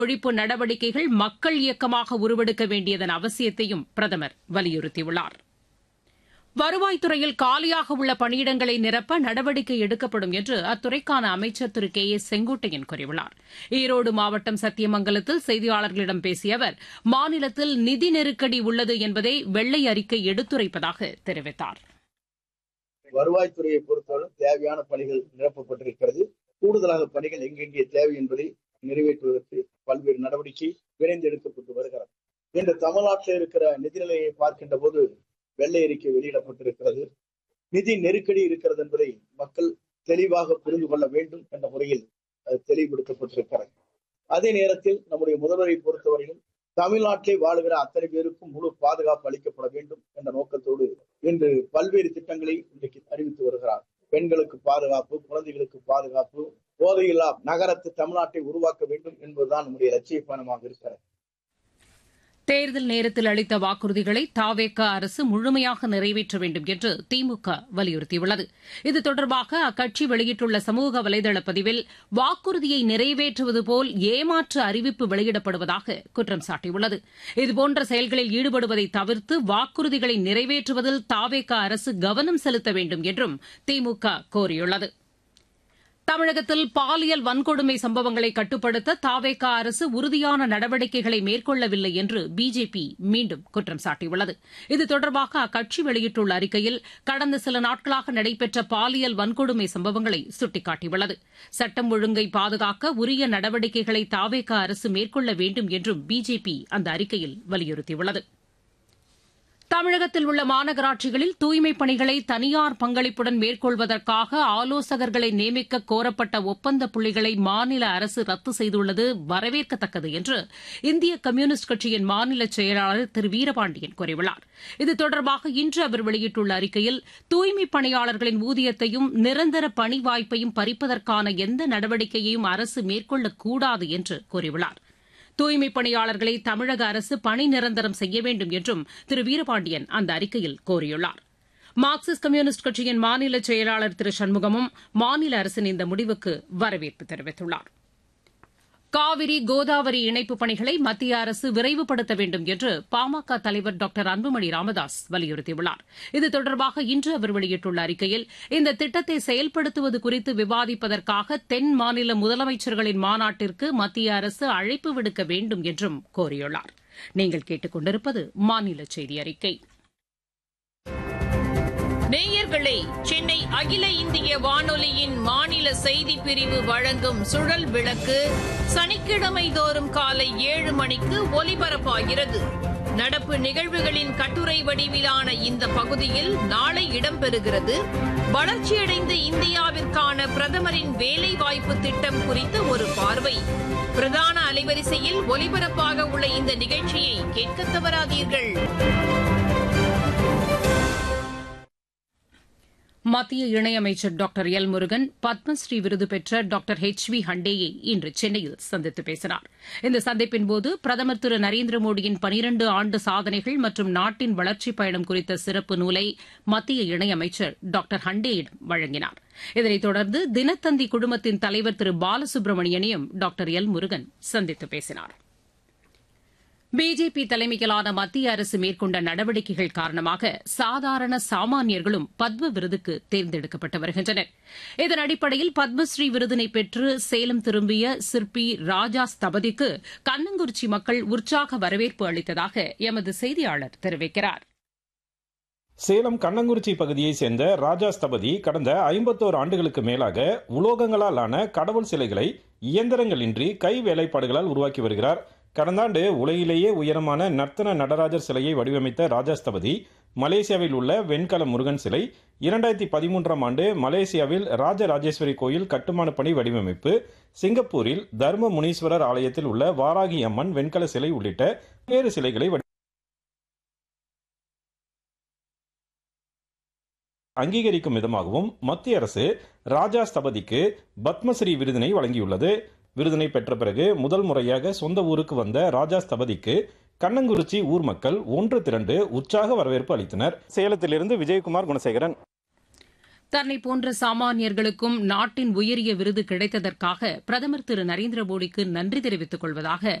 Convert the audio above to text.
ஒழிப்பு நடவடிக்கைகள் மக்கள் இயக்கமாக உருவெடுக்க வேண்டியதன் அவசியத்தையும் பிரதமர் வலியுறுத்தியுள்ளார் வருவாய்த்துறையில் காலியாக உள்ள பணியிடங்களை நிரப்ப நடவடிக்கை எடுக்கப்படும் என்று அத்துறைக்கான அமைச்சர் திரு கே ஏ செங்கோட்டையன் கூறியுள்ளார் ஈரோடு மாவட்டம் சத்தியமங்கலத்தில் செய்தியாளர்களிடம் பேசிய அவர் மாநிலத்தில் நிதி நெருக்கடி உள்ளது என்பதை வெள்ளை அறிக்கை எடுத்துரைப்பதாக தெரிவித்தார் வருவாய்த்துறையை பொறுத்தவரை தேவையான பணிகள் நிரப்பப்பட்டிருக்கிறது கூடுதலாக பணிகள் எங்கெங்கே தேவை என்பதை நிறைவேற்றுவதற்கு பல்வேறு நடவடிக்கை விரைந்து எடுக்கப்பட்டு வருகிறது இன்று தமிழ்நாட்டில் இருக்கிற நிதிநிலையை பார்க்கின்ற போது வெள்ளை அறிக்கை வெளியிடப்பட்டிருக்கிறது நிதி நெருக்கடி இருக்கிறது என்பதை மக்கள் தெளிவாக புரிந்து கொள்ள வேண்டும் என்ற முறையில் அது தெளிவுபடுத்தப்பட்டிருக்கிறது அதே நேரத்தில் நம்முடைய முதல்வரை பொறுத்தவரையிலும் தமிழ்நாட்டிலே வாழுகிற அத்தனை பேருக்கும் முழு பாதுகாப்பு அளிக்கப்பட வேண்டும் என்ற நோக்கத்தோடு இன்று பல்வேறு திட்டங்களை இன்றைக்கு அறிவித்து வருகிறார் பெண்களுக்கு பாதுகாப்பு குழந்தைகளுக்கு பாதுகாப்பு போதையில்லா நகரத்து தமிழ்நாட்டை உருவாக்க வேண்டும் என்பதுதான் நம்முடைய லட்சிய பயணமாக இருக்கிறது தேர்தல் நேரத்தில் அளித்த வாக்குறுதிகளை தாவேக அரசு முழுமையாக நிறைவேற்ற வேண்டும் என்று திமுக வலியுறுத்தியுள்ளது இது தொடர்பாக அக்கட்சி வெளியிட்டுள்ள சமூக வலைதள பதிவில் வாக்குறுதியை நிறைவேற்றுவது போல் ஏமாற்று அறிவிப்பு வெளியிடப்படுவதாக குற்றம் சாட்டியுள்ளது இதுபோன்ற செயல்களில் ஈடுபடுவதை தவிர்த்து வாக்குறுதிகளை நிறைவேற்றுவதில் தாவேக அரசு கவனம் செலுத்த வேண்டும் என்றும் திமுக கோரியுள்ளது தமிழகத்தில் பாலியல் வன்கொடுமை சம்பவங்களை கட்டுப்படுத்த தாவேகா அரசு உறுதியான நடவடிக்கைகளை மேற்கொள்ளவில்லை என்று பிஜேபி மீண்டும் குற்றம் சாட்டியுள்ளது இது தொடர்பாக அக்கட்சி வெளியிட்டுள்ள அறிக்கையில் கடந்த சில நாட்களாக நடைபெற்ற பாலியல் வன்கொடுமை சம்பவங்களை சுட்டிக்காட்டியுள்ளது சட்டம் ஒழுங்கை பாதுகாக்க உரிய நடவடிக்கைகளை தாவேகா அரசு மேற்கொள்ள வேண்டும் என்றும் பிஜேபி அந்த அறிக்கையில் வலியுறுத்தியுள்ளது தமிழகத்தில் உள்ள மாநகராட்சிகளில் தூய்மைப் பணிகளை தனியார் பங்களிப்புடன் மேற்கொள்வதற்காக ஆலோசகர்களை நியமிக்க கோரப்பட்ட ஒப்பந்த புள்ளிகளை மாநில அரசு ரத்து செய்துள்ளது வரவேற்கத்தக்கது என்று இந்திய கம்யூனிஸ்ட் கட்சியின் மாநில செயலாளர் திரு வீரபாண்டியன் கூறியுள்ளார் இது தொடர்பாக இன்று அவர் வெளியிட்டுள்ள அறிக்கையில் தூய்மைப் பணியாளர்களின் ஊதியத்தையும் நிரந்தர பணி வாய்ப்பையும் பறிப்பதற்கான எந்த நடவடிக்கையையும் அரசு மேற்கொள்ளக்கூடாது என்று கூறியுள்ளார் தூய்மைப் பணியாளர்களை தமிழக அரசு பணி நிரந்தரம் செய்ய வேண்டும் என்றும் திரு வீரபாண்டியன் அந்த அறிக்கையில் கோரியுள்ளார் மார்க்சிஸ்ட் கம்யூனிஸ்ட் கட்சியின் மாநில செயலாளர் திரு சண்முகமும் மாநில அரசின் இந்த முடிவுக்கு வரவேற்பு தெரிவித்துள்ளார் காவிரி கோதாவரி இணைப்புப் பணிகளை மத்திய அரசு விரைவுபடுத்த வேண்டும் என்று பாமக தலைவர் டாக்டர் அன்புமணி ராமதாஸ் வலியுறுத்தியுள்ளார் இது தொடர்பாக இன்று அவர் வெளியிட்டுள்ள அறிக்கையில் இந்த திட்டத்தை செயல்படுத்துவது குறித்து விவாதிப்பதற்காக தென் மாநில முதலமைச்சர்களின் மாநாட்டிற்கு மத்திய அரசு அழைப்பு விடுக்க வேண்டும் என்றும் கோரியுள்ளார் நீங்கள் கேட்டுக் கொண்டிருப்பது மாநில செய்தி அறிக்கை நேயர்களே சென்னை அகில இந்திய வானொலியின் மாநில செய்தி பிரிவு வழங்கும் சுழல் விளக்கு சனிக்கிழமை தோறும் காலை ஏழு மணிக்கு ஒலிபரப்பாகிறது நடப்பு நிகழ்வுகளின் கட்டுரை வடிவிலான இந்த பகுதியில் நாளை இடம்பெறுகிறது வளர்ச்சியடைந்த இந்தியாவிற்கான பிரதமரின் வேலைவாய்ப்பு திட்டம் குறித்த ஒரு பார்வை பிரதான அலைவரிசையில் ஒலிபரப்பாக உள்ள இந்த நிகழ்ச்சியை கேட்க தவறாதீர்கள் மத்திய இணையமைச்சர் டாக்டர் எல் முருகன் பத்மஸ்ரீ விருது பெற்ற டாக்டர் ஹெச் வி ஹண்டேயை இன்று சென்னையில் சந்தித்து பேசினார் இந்த சந்திப்பின்போது பிரதமர் திரு நரேந்திர மோடியின் பனிரண்டு ஆண்டு சாதனைகள் மற்றும் நாட்டின் வளர்ச்சிப் பயணம் குறித்த சிறப்பு நூலை மத்திய இணையமைச்சர் டாக்டர் ஹண்டேயிடம் வழங்கினார் இதனைத் தொடர்ந்து தினத்தந்தி குழுமத்தின் தலைவர் திரு பாலசுப்ரமணியனையும் டாக்டர் எல் முருகன் சந்தித்து பேசினார் பிஜேபி தலைமையிலான மத்திய அரசு மேற்கொண்ட நடவடிக்கைகள் காரணமாக சாதாரண சாமானியர்களும் பத்ம விருதுக்கு தேர்ந்தெடுக்கப்பட்டு வருகின்றனர் இதன் அடிப்படையில் பத்மஸ்ரீ விருதினை பெற்று சேலம் திரும்பிய சிற்பி ராஜா ஸ்தபதிக்கு கண்ணங்குறிச்சி மக்கள் உற்சாக வரவேற்பு அளித்ததாக எமது செய்தியாளர் தெரிவிக்கிறார் சேலம் கண்ணங்குறிச்சி பகுதியைச் சேர்ந்த ராஜா ஸ்தபதி கடந்த ஐம்பத்தோரு ஆண்டுகளுக்கு மேலாக உலோகங்களால் ஆன கடவுள் சிலைகளை இயந்திரங்களின்றி கை வேலைப்பாடுகளால் உருவாக்கி வருகிறார் கடந்த ஆண்டு உலகிலேயே உயரமான நர்த்தன நடராஜர் சிலையை வடிவமைத்த ராஜஸ்தபதி மலேசியாவில் உள்ள வெண்கல முருகன் சிலை இரண்டாயிரத்தி பதிமூன்றாம் ஆண்டு மலேசியாவில் ராஜராஜேஸ்வரி கோயில் கட்டுமான பணி வடிவமைப்பு சிங்கப்பூரில் தர்ம முனீஸ்வரர் ஆலயத்தில் உள்ள வாராகி அம்மன் வெண்கல சிலை உள்ளிட்ட வேறு சிலைகளை அங்கீகரிக்கும் விதமாகவும் மத்திய அரசு ராஜா ஸ்தபதிக்கு பத்மஸ்ரீ விருதினை வழங்கியுள்ளது விருதினை பெற்ற பிறகு முதல் முறையாக சொந்த ஊருக்கு வந்த ராஜா ஸ்தபதிக்கு கண்ணங்குறிச்சி ஊர் மக்கள் ஒன்று திரண்டு உற்சாக வரவேற்பு அளித்தனர் சேலத்திலிருந்து விஜயகுமார் குணசேகரன் தன்னை போன்ற சாமானியர்களுக்கும் நாட்டின் உயரிய விருது கிடைத்ததற்காக பிரதமர் திரு நரேந்திர மோடிக்கு நன்றி தெரிவித்துக் கொள்வதாக